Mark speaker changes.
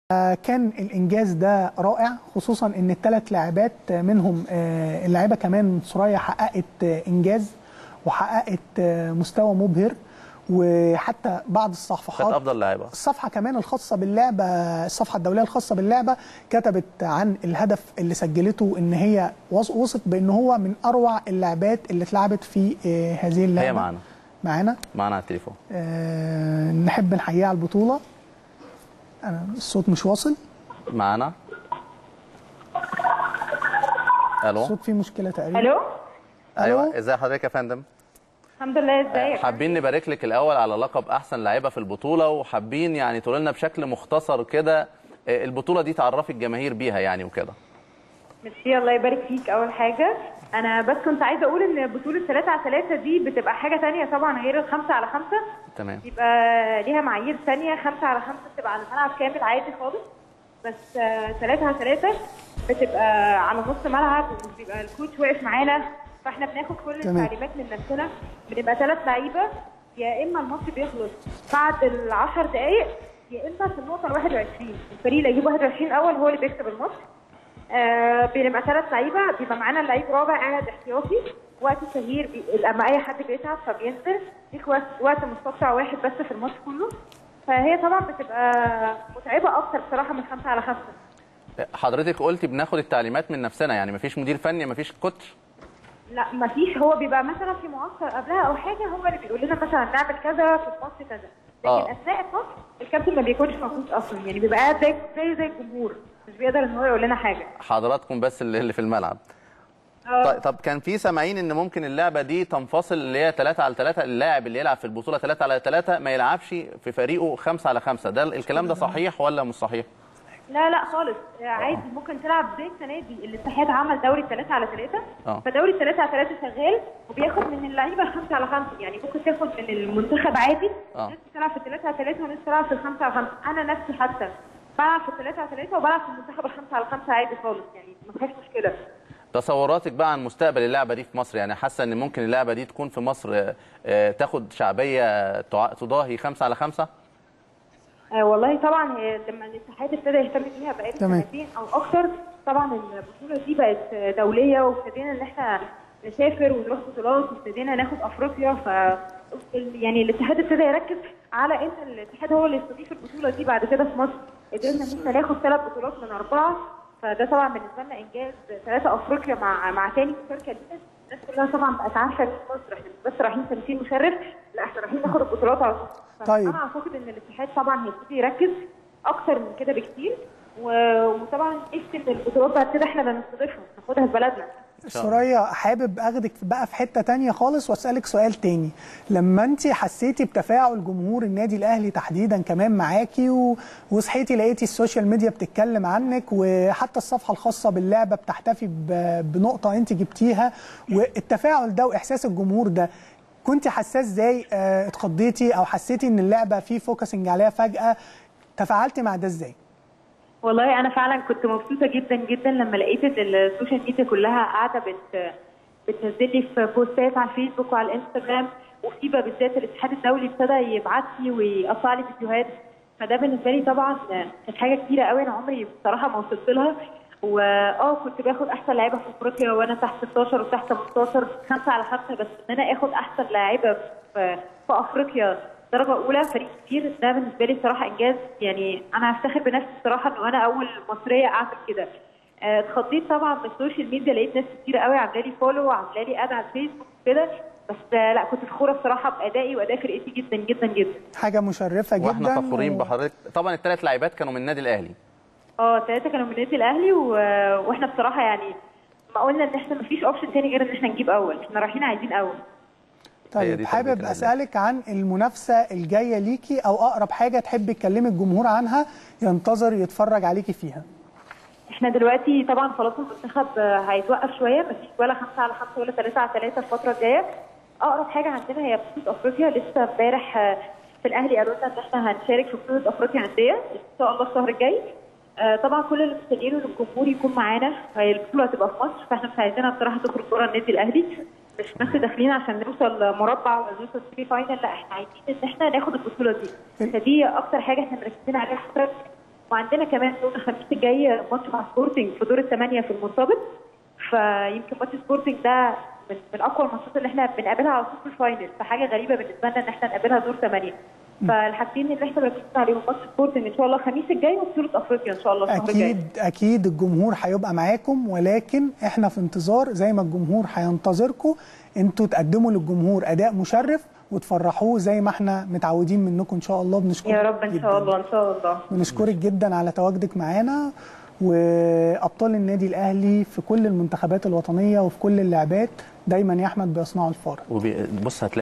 Speaker 1: كان الانجاز ده رائع خصوصا ان الثلاث لاعبات منهم آه، اللاعبه كمان سوريا حققت آه، انجاز وحققت آه، مستوى مبهر وحتى بعض
Speaker 2: كانت
Speaker 1: الصفحات
Speaker 2: افضل لاعبه
Speaker 1: الصفحه كمان الخاصه باللعبه الصفحه الدوليه الخاصه باللعبه كتبت عن الهدف اللي سجلته ان هي وص- وصف بان هو من اروع اللاعبات اللي اتلعبت في آه، هذه اللعبه
Speaker 2: هي معانا
Speaker 1: معانا
Speaker 2: معانا على التليفون
Speaker 1: آه، نحب نحييها على البطوله انا الصوت مش واصل
Speaker 2: معانا الو
Speaker 1: الصوت فيه مشكله تقريبا
Speaker 3: الو
Speaker 2: ايوه ازي حضرتك يا فندم
Speaker 3: الحمد لله ازيك
Speaker 2: حابين نبارك لك الاول على لقب احسن لاعبه في البطوله وحابين يعني تقول لنا بشكل مختصر كده آه، البطوله دي تعرفي الجماهير بيها يعني وكده
Speaker 3: ميرسي الله يبارك فيك اول حاجه انا بس كنت عايزه اقول ان بطوله 3 على 3 دي بتبقى حاجه تانية طبعا غير الخمسة على خمسة
Speaker 2: تمام
Speaker 3: بيبقى ليها معايير تانية 5 على 5 بتبقى على ملعب كامل عادي خالص بس 3 على 3 بتبقى على نص ملعب وبيبقى الكوتش واقف معانا فاحنا بناخد كل
Speaker 1: تمام.
Speaker 3: التعليمات من نفسنا بنبقى ثلاث لعيبه يا اما الماتش بيخلص بعد ال 10 دقائق يا اما في النقطه ال 21 الفريق اللي يجيب 21 اول هو اللي بيكسب الماتش آه بنبقى ثلاث لعيبه بيبقى معانا اللعيب رابع قاعد احتياطي وقت التغيير بي... لما اي حد بيتعب فبينزل ليك وقت وقت مستقطع واحد بس في الماتش كله فهي طبعا بتبقى متعبه اكتر بصراحه من خمسه على خمسه
Speaker 2: حضرتك قلتي بناخد التعليمات من نفسنا يعني مفيش مدير فني مفيش كوتش
Speaker 3: لا مفيش هو بيبقى مثلا في معسكر قبلها او حاجه هو اللي بيقول لنا مثلا نعمل كذا في الماتش كذا لكن
Speaker 2: آه.
Speaker 3: اثناء الماتش الكابتن ما بيكونش موجود اصلا يعني بيبقى قاعد زي زي زي الجمهور مش بيقدر ان هو يقول لنا حاجه
Speaker 2: حضراتكم بس اللي اللي في الملعب
Speaker 3: آه.
Speaker 2: طيب طب كان في سامعين ان ممكن اللعبه دي تنفصل اللي هي 3 على 3 اللاعب اللي يلعب في البطوله 3 على 3 ما يلعبش في فريقه 5 على 5 ده الكلام ده صحيح ولا مش صحيح؟
Speaker 3: لا لا خالص عادي ممكن تلعب زي السنه دي الاتحاد عمل دوري الثلاثة على ثلاثة
Speaker 2: آه.
Speaker 3: فدوري الثلاثة على ثلاثة شغال وبياخد من اللعيبه خمسة على خمسة يعني ممكن تاخد من المنتخب عادي
Speaker 2: آه.
Speaker 3: ناس بتلعب في الثلاثة على ثلاثة وناس بتلعب في الخمسة على خمسة أنا نفسي حتى بلعب في الثلاثة على ثلاثة وبلعب في المنتخب الخمسة على خمسة عادي خالص يعني ما فيهاش مشكلة
Speaker 2: تصوراتك بقى عن مستقبل اللعبه دي في مصر يعني حاسه ان ممكن اللعبه دي تكون في مصر آه، آه، تاخد شعبيه تع- تضاهي 5 على 5
Speaker 3: آه والله طبعا هي لما الاتحاد ابتدى يهتم بيها بقاله
Speaker 1: تمام.
Speaker 3: سنتين او اكتر طبعا البطوله دي بقت دوليه وابتدينا ان احنا نسافر ونروح بطولات وابتدينا ناخد افريقيا ف يعني الاتحاد ابتدى يركز على ان الاتحاد هو اللي يستضيف البطوله دي بعد كده في مصر قدرنا ان احنا ناخد ثلاث بطولات من اربعه فده طبعا بالنسبه لنا انجاز ثلاثه افريقيا مع مع تاني مشاركه لينا الناس كلها طبعا بقت عارفه ان مصر احنا مش بس رايحين تمثيل مشرف لا احنا رايحين ناخد البطولات على طول
Speaker 1: طيب.
Speaker 3: انا اعتقد ان الاتحاد طبعا هيبتدي يركز اكتر من كده بكتير و- وطبعا نفسي ان البطولات بعد كده احنا اللي نستضيفها ناخدها في بلدنا
Speaker 1: سوريا حابب اخدك بقى في حته تانية خالص واسالك سؤال تاني لما انت حسيتي بتفاعل جمهور النادي الاهلي تحديدا كمان معاكي و... وصحيتي لقيتي السوشيال ميديا بتتكلم عنك وحتى الصفحه الخاصه باللعبه بتحتفي ب... بنقطه انت جبتيها والتفاعل ده واحساس الجمهور ده كنت حاساه ازاي آه، اتخضيتي او حسيتي ان اللعبه في فوكسنج عليها فجاه تفاعلتي مع ده ازاي
Speaker 3: والله انا فعلا كنت مبسوطه جدا جدا لما لقيت إن السوشيال ميديا كلها قاعده بت بتنزل لي في بوستات على الفيسبوك وعلى الانستجرام وفيبا بالذات الاتحاد الدولي ابتدى يبعت لي ويقطع لي فيديوهات فده بالنسبه لي طبعا كانت حاجه كبيره قوي انا عمري بصراحه ما وصلت لها واه كنت باخد احسن لاعيبه في افريقيا وانا تحت 16 وتحت 15 خمسه على خمسه بس ان انا اخد احسن لاعيبه في, في افريقيا درجه اولى فريق كبير ده بالنسبه لي بصراحه انجاز يعني انا هفتخر بنفسي بصراحه ان انا اول مصريه اعمل كده آه، اتخضيت طبعا من السوشيال ميديا لقيت ناس كتير قوي عامله لي فولو وعامله لي اد على الفيسبوك كده بس آه، لا كنت فخوره بصراحه بادائي واداء فرقتي جدا جدا جدا
Speaker 1: حاجه مشرفه جدا
Speaker 2: واحنا فخورين
Speaker 1: و-
Speaker 2: بحضرتك طبعا الثلاث لاعبات كانوا من النادي الاهلي
Speaker 3: اه ثلاثه كانوا من النادي الاهلي و... واحنا بصراحه يعني ما قلنا ان احنا مفيش اوبشن تاني غير ان احنا نجيب اول احنا رايحين عايزين اول
Speaker 2: هي
Speaker 1: طيب
Speaker 2: دي
Speaker 1: حابب
Speaker 2: تربية الأهلي.
Speaker 1: اسالك عن المنافسه الجايه ليكي او اقرب حاجه تحبي تكلمي الجمهور عنها ينتظر يتفرج عليكي فيها
Speaker 3: احنا دلوقتي طبعا خلاص المنتخب آه، هيتوقف شويه مفيش ولا خمسه على خمسه ولا ثلاثه على ثلاثه الفتره الجايه اقرب حاجه عندنا هي بطوله افريقيا لسه امبارح آه، في الاهلي قالوا لنا ان احنا هنشارك في بطوله افريقيا انديه ان شاء الله الشهر الجاي آه، طبعا كل اللي مستنيينه ان الجمهور يكون معانا هي البطوله هتبقى في مصر فاحنا مش عايزينها بصراحه تخرج بره النادي الاهلي مش بس داخلين عشان نوصل مربع ولا نوصل سيمي فاينل لا احنا عايزين ان احنا ناخد البطوله دي فدي اكتر حاجه احنا مركزين عليها الفتره وعندنا كمان يوم الخميس الجاي ماتش مع سبورتنج في دور الثمانيه في المرتبط فيمكن ماتش سبورتنج ده من, من اقوى الماتشات اللي احنا بنقابلها على طول في الفاينل فحاجه غريبه بالنسبه لنا ان احنا نقابلها دور ثمانيه فالحاجتين اللي احنا مركزين عليهم ماتش سبورتنج ان شاء الله الخميس الجاي وبطوله افريقيا ان شاء الله الشهر الجاي
Speaker 1: اكيد اكيد الجمهور هيبقى معاكم ولكن احنا في انتظار زي ما الجمهور هينتظركم انتوا تقدموا للجمهور اداء مشرف وتفرحوه زي ما احنا متعودين منكم ان شاء الله بنشكرك
Speaker 3: يا رب ان
Speaker 1: جداً.
Speaker 3: شاء الله ان شاء الله
Speaker 1: بنشكرك جدا على تواجدك معانا وابطال النادي الاهلي في كل المنتخبات الوطنيه وفي كل اللعبات دايما يا احمد بيصنعوا الفارق
Speaker 2: وبي- بص هتلاقي